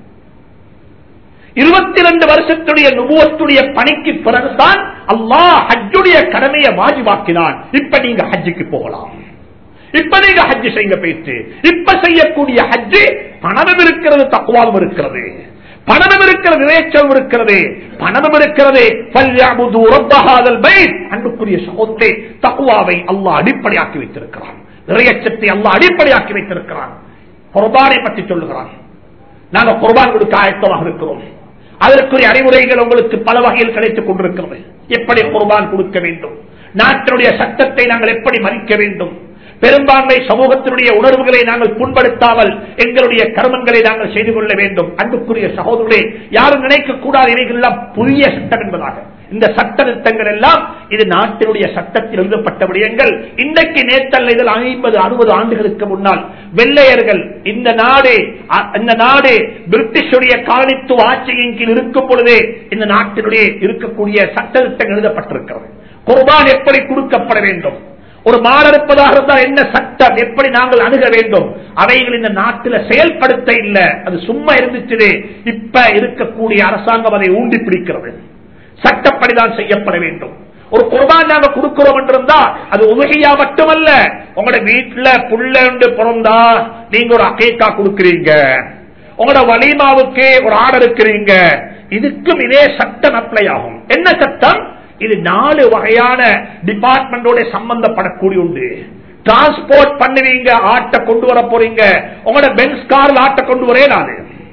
இருபத்தி ரெண்டு வருஷத்துடைய நுபுவத்துடைய பணிக்கு பிறகுதான் அல்லாஹ் ஹஜ்ஜுடைய கடமையை வாஜிவாக்கினான் இப்ப நீங்க ஹஜ்ஜுக்கு போகலாம் இப்ப நீங்க ஹஜ்ஜு செய்ய போயிட்டு இப்ப செய்யக்கூடிய ஹஜ்ஜு பணமும் இருக்கிறது தக்குவாவும் இருக்கிறது பணமும் இருக்கிறது இறைச்சல் இருக்கிறது பணமும் இருக்கிறது ஃபல்யஅபுது ரப்ப ஹாதல் பைத். அன்புக்குரிய சகோதரே தக்குவாவை அல்லாஹ் அடிப்படையாக்கி வைத்திருக்கிறான் இறையச்சத்தை அல்லாஹ் அடிப்படையாக்கி வைத்திருக்கிறான் குர்பானை பற்றி சொல்லுகிறான் நாங்க குர்பான் கொடுக்க ஆயத்தமாக இருக்கிறோம் அதற்குரிய அறிவுரைகள் உங்களுக்கு பல வகையில் கிடைத்துக் கொண்டிருக்கிறது எப்படி குர்பான் கொடுக்க வேண்டும் நாட்டினுடைய சட்டத்தை நாங்கள் எப்படி மதிக்க வேண்டும் பெரும்பான்மை சமூகத்தினுடைய உணர்வுகளை நாங்கள் புண்படுத்தாமல் எங்களுடைய கர்மங்களை நாங்கள் செய்து கொள்ள வேண்டும் அன்புக்குரிய சகோதரர்களே யாரும் நினைக்க கூடாது இவைகள் எல்லாம் புதிய சட்டம் என்பதாக இந்த சட்ட திட்டங்கள் எல்லாம் இது நாட்டினுடைய சட்டத்தில் எழுதப்பட்ட விடயங்கள் இன்றைக்கு நேற்றல்ல இதில் ஐம்பது அறுபது ஆண்டுகளுக்கு முன்னால் வெள்ளையர்கள் இந்த நாடு அ- இந்த நாடு பிரிட்டிஷுடைய காலனித்துவ ஆட்சியின் கீழ் இருக்கும் பொழுதே இந்த நாட்டினுடைய இருக்கக்கூடிய சட்ட திட்டங்கள் எழுதப்பட்டிருக்கிறது குர்பான் எப்படி கொடுக்கப்பட வேண்டும் ஒரு மாடு இருப்பதாக இருந்தால் என்ன சட்டம் எப்படி நாங்கள் அணுக வேண்டும் அவைகள் இந்த நாட்டில் செயல்படுத்த இல்ல அது சும்மா இருந்துச்சு இப்ப இருக்கக்கூடிய அரசாங்கம் அதை ஊண்டி பிடிக்கிறது சட்டப்படிதான் செய்யப்பட வேண்டும் ஒரு குர்பான் நாங்க கொடுக்கிறோம் என்றிருந்தா அது உதகையா மட்டுமல்ல உங்களோட வீட்டுல புள்ள உண்டு பிறந்தா நீங்க ஒரு அகேக்கா கொடுக்கிறீங்க உங்களோட வலிமாவுக்கு ஒரு ஆர்டர் இருக்கிறீங்க இதுக்கும் இதே சட்டம் அப்ளை ஆகும் என்ன சட்டம் இது நாலு வகையான டிபார்ட்மெண்டோட சம்பந்தப்படக்கூடிய உண்டு டிரான்ஸ்போர்ட் பண்ணுவீங்க ஆட்டை கொண்டு வர போறீங்க உங்களோட பென்ஸ் கார்ல ஆட்டை கொண்டு வரே நானு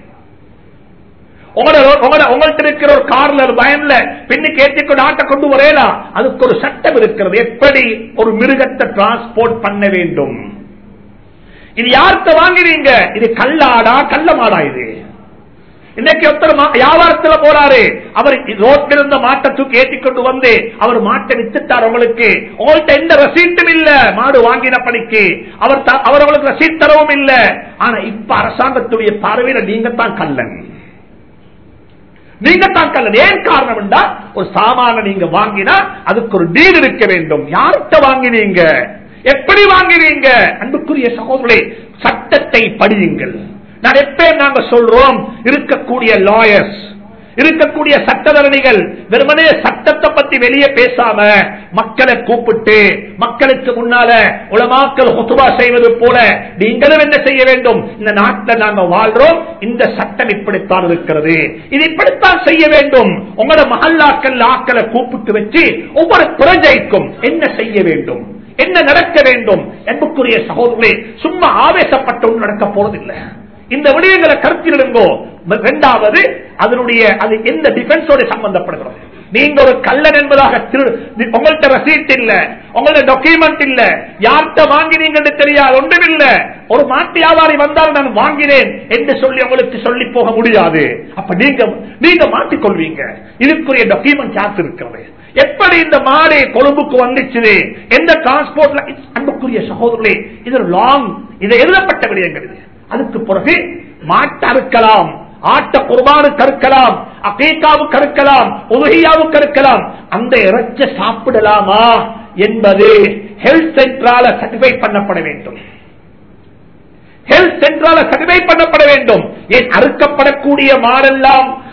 உங்களோட உங்களோட- உங்கள்ட்ட இருக்கிற ஒரு கார்ல ஒரு பயன்ல பின்னுக்கு ஏற்றிக்கொண்டு ஆட்டை கொண்டு வரேனா அதுக்கு ஒரு சட்டம் இருக்கிறது எப்படி ஒரு மிருகத்தை டிரான்ஸ்போர்ட் பண்ண வேண்டும் இது யார்கிட்ட வாங்குறீங்க இது கல்லாடா கள்ள மாடா இது இன்னைக்கு ஒருத்தர் மா- வியாபாரத்துல போறாரு அவர் ரோட்ல இருந்த மாட்டை தூக்கி ஏற்றி கொண்டு வந்து அவர் மாட்டை வித்துட்டார் உங்களுக்கு உங்கள்ட்ட எந்த ரசீட்டும் இல்ல மாடு வாங்கின பணிக்கு அவர் த- அவர் உங்களுக்கு ரசீட் தரவும் இல்ல ஆனா இப்ப அரசாங்கத்துடைய பார்வையில நீங்க தான் கல்லன் நீங்க தான் கல்லன் ஏன் காரணம் என்றா ஒரு சாமான நீங்க வாங்கினா அதுக்கு ஒரு டீல் இருக்க வேண்டும் யார்கிட்ட வாங்கினீங்க எப்படி வாங்கினீங்க அன்புக்குரிய சகோதரர்களே சட்டத்தை படியுங்கள் நான் எப்பயும் நாங்க சொல்றோம் இருக்கக்கூடிய லாயர்ஸ் இருக்கக்கூடிய சட்டத்தரணிகள் வெறுமனே சட்டத்தை பத்தி வெளியே பேசாம மக்களை கூப்பிட்டு மக்களுக்கு முன்னால உலமாக்கள் ஹுத்துபா செய்வது போல நீங்களும் என்ன செய்ய வேண்டும் இந்த நாட்டில் நாங்க வாழ்றோம் இந்த சட்டம் இப்படித்தான் இருக்கிறது இது இப்படித்தான் செய்ய வேண்டும் உங்களோட மகல்லாக்கள் ஆக்களை கூப்பிட்டு வச்சு ஒவ்வொரு பிரஜைக்கும் என்ன செய்ய வேண்டும் என்ன நடக்க வேண்டும் என்புக்குரிய சகோதரர்களே சும்மா ஆவேசப்பட்டு ஒன்றும் நடக்க போறதில்லை இந்த விடயங்களை கருத்திலிடுங்கோ இரண்டாவது அதனுடைய அது எந்த டிஃபென்ஸோட சம்பந்தப்படுகிறது நீங்க ஒரு கள்ளன் என்பதாக திரு- உங்கள்ட்ட ரசீட் இல்ல உங்கள்ட்ட டாக்குமெண்ட் இல்ல யார்கிட்ட வாங்கினீங்கன்னு தெரியாது ஒன்றும் இல்ல ஒரு மாட்டு வியாபாரி வந்தால் நான் வாங்கினேன் என்று சொல்லி உங்களுக்கு சொல்லி போக முடியாது அப்ப நீங்க நீங்க மாட்டிக்கொள்வீங்க இதுக்குரிய டாக்குமெண்ட் யாருக்கு இருக்கிறது எப்படி இந்த மாடு கொழும்புக்கு வந்துச்சு எந்த டிரான்ஸ்போர்ட்ல அன்புக்குரிய சகோதரர்களே இது லாங் இது எழுதப்பட்ட விடயங்கள் இது அதுக்கு பிறகு மாட்டை அறுக்கலாம் ஆட்ட குர்பானு கருக்கலாம் அகீகாவு கருக்கலாம் உதகியாவு கருக்கலாம் அந்த இறைச்ச சாப்பிடலாமா என்பது ஹெல்த் சென்டரால சர்டிஃபை பண்ணப்பட வேண்டும் ஹெல்த் சென்டரால சர்டிஃபை பண்ணப்பட வேண்டும் ஏன் அறுக்கப்படக்கூடிய மாடெல்லாம்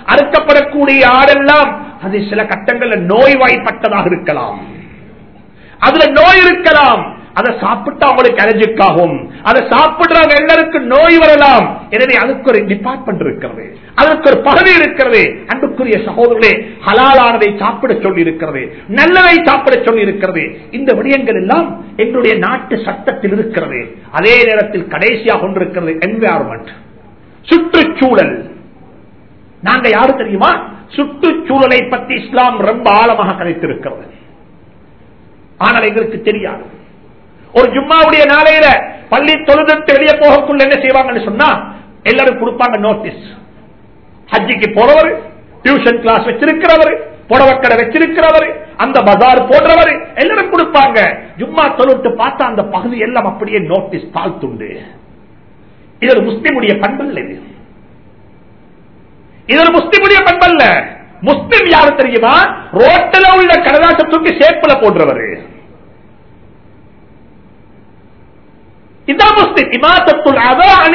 அறுக்கப்படக்கூடிய ஆடெல்லாம் அது சில கட்டங்களில் நோய்வாய்ப்பட்டதாக இருக்கலாம் அதுல நோய் இருக்கலாம் அதை சாப்பிட்டா அவங்களுக்கு அலர்ஜிக்காகும் அதை சாப்பிடுறவங்க எல்லாருக்கும் நோய் வரலாம் எனவே அதுக்கு ஒரு டிபார்ட்மெண்ட் இருக்கிறது அதற்கு ஒரு பகுதி இருக்கிறது அன்புக்குரிய சகோதரர்களே ஹலாலானதை சாப்பிட சொல்லி இருக்கிறது நல்லதை சாப்பிட சொல்லி இருக்கிறது இந்த விடயங்கள் எல்லாம் எங்களுடைய நாட்டு சட்டத்தில் இருக்கிறது அதே நேரத்தில் கடைசியாக கொண்டிருக்கிறது என்வாரன்மெண்ட் சுற்றுச்சூழல் நாங்க யாரு தெரியுமா சுற்றுச்சூழலை பற்றி இஸ்லாம் ரொம்ப ஆழமாக கதைத்திருக்கிறது ஆனால் எங்களுக்கு தெரியாது ஒரு ஜும்மாவுடைய நாளையில பள்ளி தொழுதுட்டு வெளியே போகக்குள்ள என்ன செய்வாங்கன்னு சொன்னா எல்லாரும் கொடுப்பாங்க நோட்டீஸ் ஹஜ்ஜிக்கு போறவர் டியூஷன் கிளாஸ் வச்சிருக்கிறவர் புடவக்கடை வச்சிருக்கிறவர் அந்த பஜார் போடுறவர் எல்லாரும் கொடுப்பாங்க ஜும்மா தொழுட்டு பார்த்தா அந்த பகுதி எல்லாம் அப்படியே நோட்டீஸ் தாழ்த்துண்டு இது ஒரு முஸ்லிமுடைய பண்பல்ல இது இது ஒரு முஸ்லிமுடைய பண்பல்ல முஸ்லிம் யாரு தெரியுமா ரோட்டில் உள்ள கடலாட்டை தூக்கி சேப்பில் போடுறவர் இதான் முஸ்லிம் இமாத்தத்துள் அதா அணி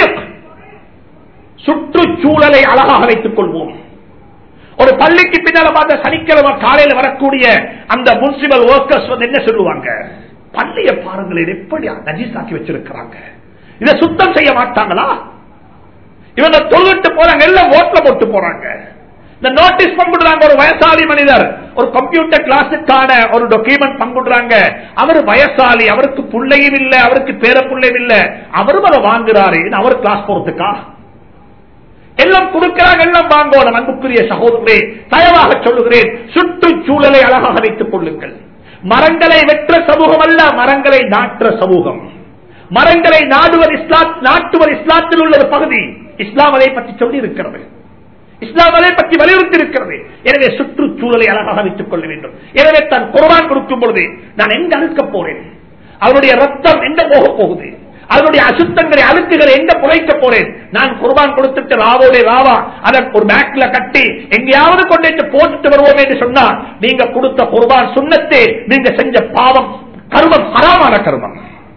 சுற்றுச்சூழலை அழகாக வைத்துக் கொள்வோம் ஒரு பள்ளிக்கு பின்னால பார்த்த சனிக்கிழமை காலையில் வரக்கூடிய அந்த முனிசிபல் ஒர்க்கர்ஸ் வந்து என்ன சொல்லுவாங்க பள்ளியை பாருங்களேன் எப்படி நஜீசாக்கி வச்சிருக்கிறாங்க இதை சுத்தம் செய்ய மாட்டாங்களா இவங்க தொழுவிட்டு போறாங்க எல்லாம் ஓட்டுல போட்டு போறாங்க இந்த நோட்டீஸ் பங்குடுறாங்க ஒரு வயசாளி மனிதர் ஒரு கம்ப்யூட்டர் கிளாஸுக்கான ஒரு டாக்குமெண்ட் பங்குடுறாங்க அவர் வயசாளி அவருக்கு பிள்ளையும் இல்ல அவருக்கு பேர பிள்ளையும் இல்ல அவரும் அதை வாங்குறாரு அவர் கிளாஸ் போறதுக்கா எல்லாம் கொடுக்கிறாங்க எல்லாம் வாங்கணும் அன்புக்குரிய சகோதரே தயவாக சொல்லுகிறேன் சுற்றுச்சூழலை அழகாக வைத்துக் கொள்ளுங்கள் மரங்களை வெற்ற சமூகம் அல்ல மரங்களை நாற்ற சமூகம் மரங்களை நாடுவர் இஸ்லாம் நாட்டுவர் இஸ்லாத்தில் உள்ள ஒரு பகுதி இஸ்லாம் அதை பற்றி சொல்லி இருக்கிறது இஸ்லாம் அதை பற்றி வலியுறுத்தி இருக்கிறது எனவே சுற்றுச்சூழலை அழகாக வைத்துக் கொள்ள வேண்டும் எனவே தான் குர்பான் கொடுக்கும் பொழுது நான் எங்க அழுக்க போறேன் அவருடைய ரத்தம் எங்க போக போகுது அதனுடைய அசுத்தங்களை அழுக்குகளை எங்க புழைக்க போறேன் நான் குர்பான் கொடுத்துட்டு ராவோட ராவா அதை ஒரு பேக்ல கட்டி எங்கேயாவது கொண்டு போட்டுட்டு வருவோம் என்று சொன்னா நீங்க கொடுத்த குர்பான் சுண்ணத்தே நீங்க செஞ்ச பாவம் கருமம் ஹராமான கருமம்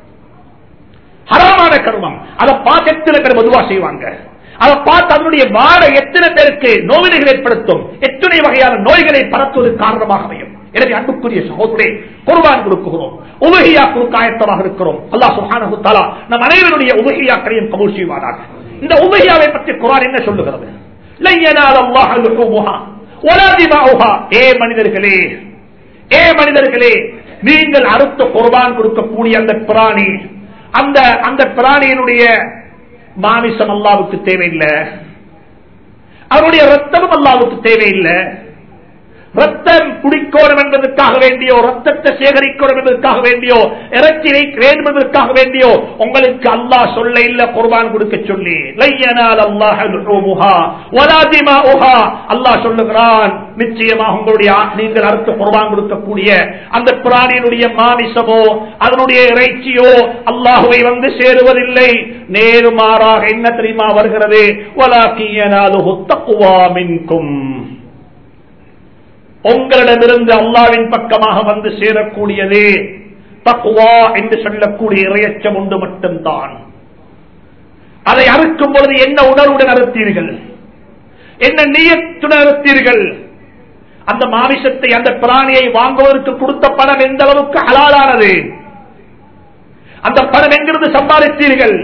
ஹராமான கருமம் அதை பார்த்து எத்தனை பேர் பொதுவா செய்வாங்க அதை பார்த்து அதனுடைய வாட எத்தனை பேருக்கு நோவினைகள் ஏற்படுத்தும் எத்தனை வகையான நோய்களை பரத்துவது காரணமாக அமையும் எனவே அன்புக்குரிய சகோதரே குர்பான் கொடுக்கிறோம் உபகியா குறுக்காயத்தமாக இருக்கிறோம் அல்லாஹ் சுஹானஹு தஆலா நம் அனைவருடைய உபகியாக்களையும் கபூல் செய்வாராக இந்த உபகியாவை பற்றி குர்ஆன் என்ன சொல்லுகிறது லையனால் அல்லாஹ் லுஹுமுஹா வலா திமாஉஹா ஏ மனிதர்களே ஏ மனிதர்களே நீங்கள் அறுத்த குர்பான் கொடுக்கக்கூடிய அந்த பிராணி அந்த அந்த பிராணியினுடைய மாமிசம் அல்லாவுக்கு தேவையில்லை அவருடைய ரத்தமும் அல்லாவுக்கு தேவையில்லை ரத்தம் குடிக்கோணும் என்பதற்காக வேண்டியோ ரத்தத்தை சேகரிக்கணும் என்பதற்காக வேண்டியோ இறைச்சி வைக்க வேண்டும் என்பதற்காக வேண்டியோ உங்களுக்கு அல்லாஹ் சொல்ல இல்ல குர்பான் கொடுக்க சொல்லி லையனால் அல்லாஹ் அல்லாஹ் சொல்லுகிறான் நிச்சயமாக உங்களுடைய நீங்கள் அறுத்து குர்பான் கொடுக்கக்கூடிய அந்த பிராணியினுடைய மாமிசமோ அதனுடைய இறைச்சியோ அல்லாஹுவை வந்து சேருவதில்லை நேருமாறாக என்ன தெரியுமா வருகிறது வலாக்கியனாலு தக்குவா மின்கும் உங்களிடமிருந்து அல்லாவின் பக்கமாக வந்து சேரக்கூடியது தக்குவா என்று சொல்லக்கூடிய இறையச்சம் உண்டு மட்டும்தான் அதை அறுக்கும் பொழுது என்ன உணர்வுடன் அறுத்தீர்கள் என்ன நீயத்துடன் அறுத்தீர்கள் அந்த மாமிசத்தை அந்த பிராணியை வாங்குவதற்கு கொடுத்த பணம் எந்த அளவுக்கு ஹலாலானது அந்த பணம் எங்கிருந்து சம்பாதித்தீர்கள்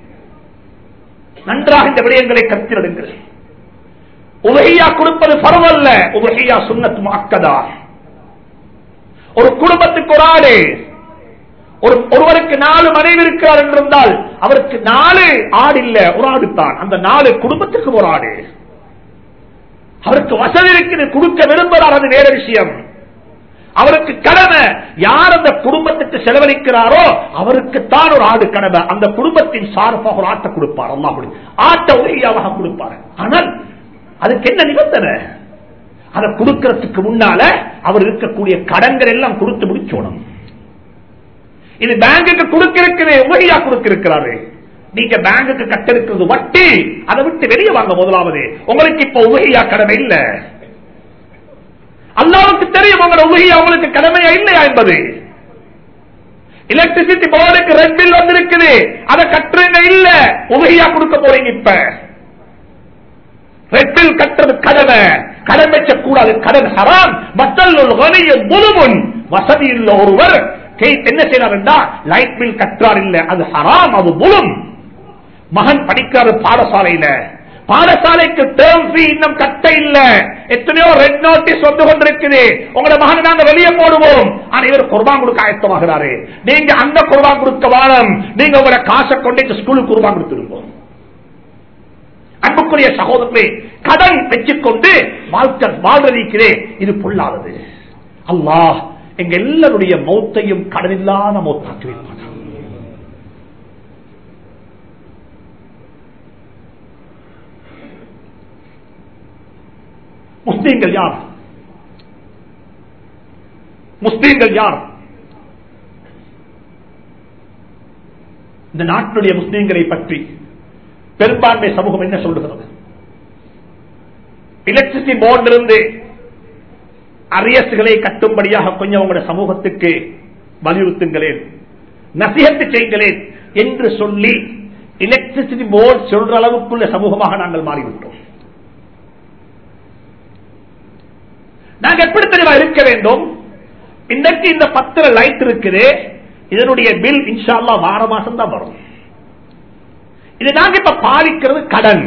நன்றாக இந்த விடயங்களை கத்திரிடுங்கள் உலகையா கொடுப்பது பரவல்ல உலகையா சுண்ணத்து மாக்கதா ஒரு குடும்பத்துக்கு ஒரு ஆடு ஒரு ஒருவருக்கு நாலு மனைவி இருக்கிறார் என்றிருந்தால் அவருக்கு நாலு ஆடு இல்ல ஒரு ஆடு தான் அந்த நாலு குடும்பத்துக்கு ஒரு ஆடு அவருக்கு வசதி இருக்குது கொடுக்க விரும்புகிறார் அது வேற விஷயம் அவருக்கு கடமை யார் அந்த குடும்பத்துக்கு செலவழிக்கிறாரோ அவருக்கு தான் ஒரு ஆடு கடமை அந்த குடும்பத்தின் சார்பாக ஒரு ஆட்டை கொடுப்பார் அல்லா ஆட்டை உதவியாக கொடுப்பார் ஆனால் அதுக்கு என்ன நிபந்தனை அதை கொடுக்கறதுக்கு முன்னால அவர் இருக்கக்கூடிய கடன்கள் எல்லாம் கொடுத்து முடிச்சோணும் இது பேங்குக்கு கொடுக்க இருக்குது உபகையா கொடுக்க இருக்கிறாரு நீங்க பேங்குக்கு கட்டிருக்கிறது வட்டி அதை விட்டு வெளியே வாங்க முதலாவது உங்களுக்கு இப்ப உபகையா கடமை இல்ல அல்லாவுக்கு தெரியும் உங்களோட உபகையா உங்களுக்கு கடமையா இல்லையா என்பது எலக்ட்ரிசிட்டி போர்டுக்கு ரெட் பில் வந்திருக்குது அதை கட்டுறீங்க இல்ல உபகையா கொடுக்க போறீங்க இப்ப ரெட்டில் கட்டுறது கடமை கடன் வச்ச கூடாது கடன் ஹராம் மக்கள் முழுமுன் வசதி உள்ள ஒருவர் கை- என்ன செய்யறார் என்றால் லைட் பில் கட்டுறார் இல்ல அது ஹராம் அது முழும் மகன் படிக்கிறாரு பாடசாலையில பாடசாலைக்கு டேர்ம் ஃபீ இன்னும் கட்ட இல்ல எத்தனையோ ரெட் நோட்டீஸ் வந்து கொண்டிருக்குது உங்களோட மகனை நாங்க வெளியே போடுவோம் ஆனா இவர் குர்பான் கொடுக்க ஆயத்தமாகிறாரு நீங்க அந்த குர்பான் கொடுக்க வாரம் நீங்க உங்களோட காசை கொண்டு ஸ்கூலுக்கு குர்பான் கொடுத்துருவோம் அன்புக்குரிய சகோதரர்களே கடன் வச்சுக்கொண்டு வாழ்க்கை வாழ்வதற்கிறே இது பொல்லாதது அல்லாஹ் எங்க எல்லாருடைய மௌத்தையும் கடனில்லாத மௌத்தாக்கி வைப்பான் முஸ்லீம்கள் யார் முஸ்லீம்கள் யார் இந்த நாட்டினுடைய முஸ்லீம்களை பற்றி பெரும்பான்மை சமூகம் என்ன சொல்லுகிறது எலக்ட்ரிசிட்டி போர்டிலிருந்து அரியசுகளை கட்டும்படியாக கொஞ்சம் உங்களுடைய சமூகத்துக்கு வலியுறுத்துங்களேன் நசிகத்து செய்யுங்களேன் என்று சொல்லி எலக்ட்ரிசிட்டி போர்டு சொல்ற அளவுக்குள்ள சமூகமாக நாங்கள் மாறிவிட்டோம் நாங்க எப்படி தெரியுமா இருக்க வேண்டும் இன்றைக்கு இந்த பத்திர லைட் இருக்குது இதனுடைய பில் இன்ஷால்லா வார மாசம் தான் வரும் இது நாங்க இப்ப பாதிக்கிறது கடன்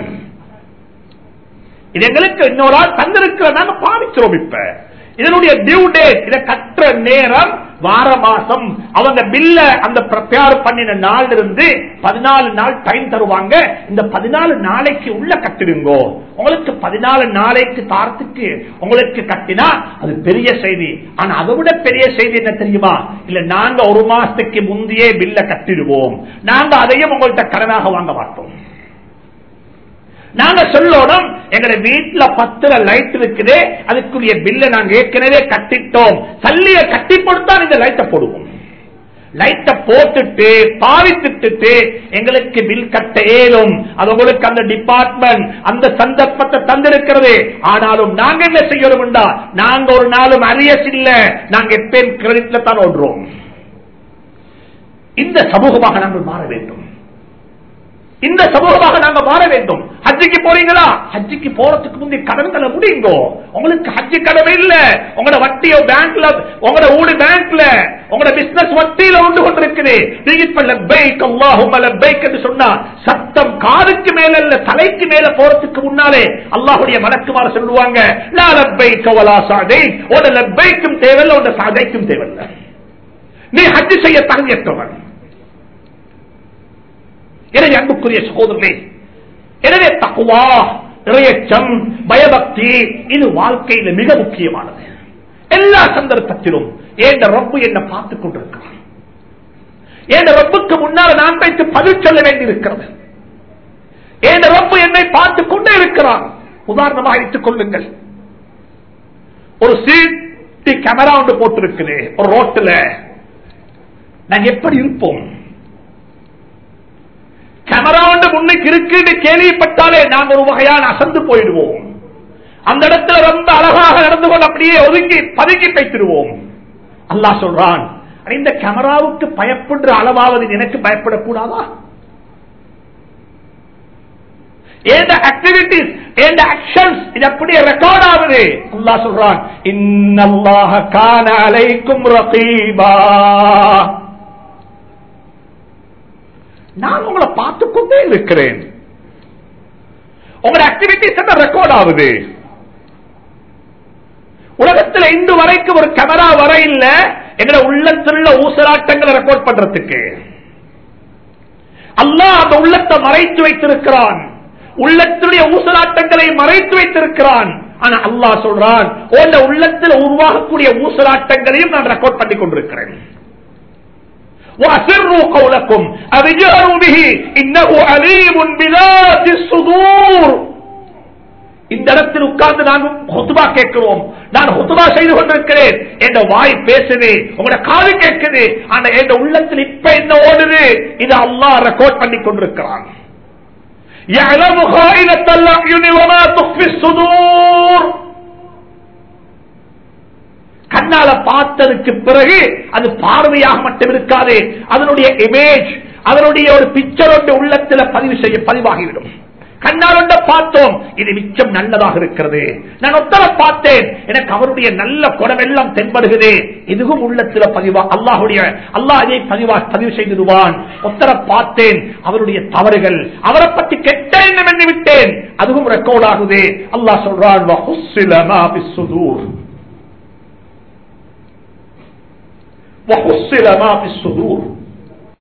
இது எங்களுக்கு இன்னொரு ஆள் தந்திருக்கிற நாங்க பாதிக்கிறோம் இப்ப இதனுடைய டியூ டேட் இதை கட்டுற நேரம் வார மாசம் அவங்க பில்ல அந்த ப்ரிப்பேர் பண்ணின நாள் இருந்து பதினாலு நாள் டைம் தருவாங்க இந்த பதினாலு நாளைக்கு உள்ள கட்டிடுங்கோ உங்களுக்கு பதினாலு நாளைக்கு தாரத்துக்கு உங்களுக்கு கட்டினா அது பெரிய செய்தி ஆனா அதை விட பெரிய செய்தி என்ன தெரியுமா இல்ல நாங்க ஒரு மாசத்துக்கு முந்தையே பில்ல கட்டிடுவோம் நாங்க அதையும் உங்கள்கிட்ட கடனாக வாங்க மாட்டோம் நாங்க சொல்லணும் எங்க வீட்டுல பத்துல லைட் இருக்குது அதுக்குரிய பில்ல நாங்க ஏற்கனவே கட்டிட்டோம் சல்லிய கட்டி போட்டுதான் இந்த லைட்டை போடுவோம் லைட்டை போட்டுட்டு பாவித்துட்டு எங்களுக்கு பில் கட்ட ஏலும் அது உங்களுக்கு அந்த டிபார்ட்மெண்ட் அந்த சந்தர்ப்பத்தை தந்திருக்கிறது ஆனாலும் நாங்க என்ன செய்யணும் நாங்க ஒரு நாளும் அரியஸ் இல்ல நாங்க எப்பயும் கிரெடிட்ல தான் ஓடுறோம் இந்த சமூகமாக நாங்கள் மாற வேண்டும் இந்த சமூகமாக நாங்க மாற வேண்டும் ஹஜ்ஜிக்கு போறீங்களா ஹஜ்ஜிக்கு போறதுக்கு முந்தைய கடன்களை முடியுங்கோ உங்களுக்கு ஹஜ்ஜி கடமை இல்ல உங்களோட வட்டியோ பேங்க்ல உங்களோட ஊடு பேங்க்ல உங்களோட பிசினஸ் வட்டியில உண்டு கொண்டிருக்குது நீங்க இப்ப லப்பைக் அல்லாஹும் லப்பைக் என்று சொன்னா சத்தம் காதுக்கு மேல இல்ல தலைக்கு மேல போறதுக்கு முன்னாலே அல்லாஹுடைய மலக்குமார சொல்லுவாங்க லா லப்பைக் வலா சாதைக் உட லப்பைக்கும் தேவையில்லை உட சாதைக்கும் தேவையில்லை நீ ஹஜ்ஜி செய்ய தகுதியற்றவன் எனவே அன்புக்குரிய சகோதரர்களே எனவே தக்குவா இறையச்சம் பயபக்தி இது வாழ்க்கையில மிக முக்கியமானது எல்லா சந்தர்ப்பத்திலும் ஏண்ட ரப்பு என்ன பார்த்துக் கொண்டிருக்கிறான் ஏண்ட ரப்புக்கு முன்னால் நான் வைத்து பதில் சொல்ல வேண்டியிருக்கிறது ஏண்ட ரப்பு என்னை பார்த்துக் கொண்டே இருக்கிறான் உதாரணமாக வைத்துக் கொள்ளுங்கள் ஒரு சிடி கேமரா ஒன்று போட்டிருக்குது ஒரு ரோட்டுல நாங்க எப்படி இருப்போம் கேமரா ஒன்று முன்னுக்கு இருக்குன்னு கேள்விப்பட்டாலே நாங்கள் ஒரு வகையான அசந்து போயிடுவோம் அந்த இடத்துல ரொம்ப அழகாக நடந்து கொண்டு அப்படியே ஒதுங்கி பதுங்கி வைத்திருவோம் அல்லாஹ் சொல்றான் இந்த கேமராவுக்கு பயப்படுற அளவாவது எனக்கு பயப்படக்கூடாதா ஏந்த ஆக்டிவிட்டிஸ் ஏந்த ஆக்ஷன்ஸ் இது அப்படியே ரெக்கார்ட் ஆகுது அல்லாஹ் சொல்றான் இன்னல்லாஹ கான அலைக்கும் ரகீபா நான் உங்களை பார்த்து கொண்டே இருக்கிறேன் உங்களோட ஆக்டிவிட்டிஸ் ரெக்கார்ட் ஆகுது உலகத்தில் இன்று வரைக்கும் ஒரு கேமரா வர இல்ல எங்களை உள்ளத்தில் ஊசலாட்டங்களை ரெக்கார்ட் பண்றதுக்கு அல்லாஹ் அந்த உள்ளத்தை மறைத்து வைத்திருக்கிறான் உள்ளத்தினுடைய ஊசலாட்டங்களை மறைத்து வைத்திருக்கிறான் ஆனா அல்லாஹ் சொல்றான் உள்ள உள்ளத்தில் உருவாகக்கூடிய ஊசலாட்டங்களையும் நான் ரெக்கார்ட் பண்ணி கொண்டிருக்கிறேன் وأسروا قولكم أبجاروا به إنه عليم بذات الصدور இந்த இடத்தில் உட்கார்ந்து நான் ஹுத்துபா கேட்கிறோம் நான் ஹுத்துபா செய்து கொண்டிருக்கிறேன் என்ற வாய் பேசுது உங்களோட காது கேட்குது ஆனா என் உள்ளத்தில் இப்ப என்ன ஓடுது இது அல்லாஹ் ரெக்கார்ட் பண்ணி கொண்டிருக்கிறான் يعلم خائنة الأعين وما تخفي الصدور கண்ணால பார்த்ததுக்கு பிறகு அது பார்வையாக மட்டும் இருக்காது அதனுடைய இமேஜ் அதனுடைய ஒரு பிக்சர் ஒன்று உள்ளத்தில் பதிவு செய்ய பதிவாகிவிடும் கண்ணால் ஒன்றை பார்த்தோம் இது மிச்சம் நல்லதாக இருக்கிறது நான் ஒத்தரை பார்த்தேன் எனக்கு அவருடைய நல்ல குணமெல்லாம் தென்படுகிறது இதுவும் உள்ளத்துல பதிவா அல்லாஹுடைய அல்லாஹ் இதை பதிவா பதிவு செய்திருவான் ஒத்தரை பார்த்தேன் அவருடைய தவறுகள் அவரை பற்றி கெட்ட எண்ணம் எண்ணி விட்டேன் அதுவும் ரெக்கார்ட் ஆகுது அல்லாஹ் சொல்றான் "வஹுஸ்ஸில மா பிஸ்ஸுதூர்." வஹுஸ்ஸில மா பிஸ்ஸுதூர்.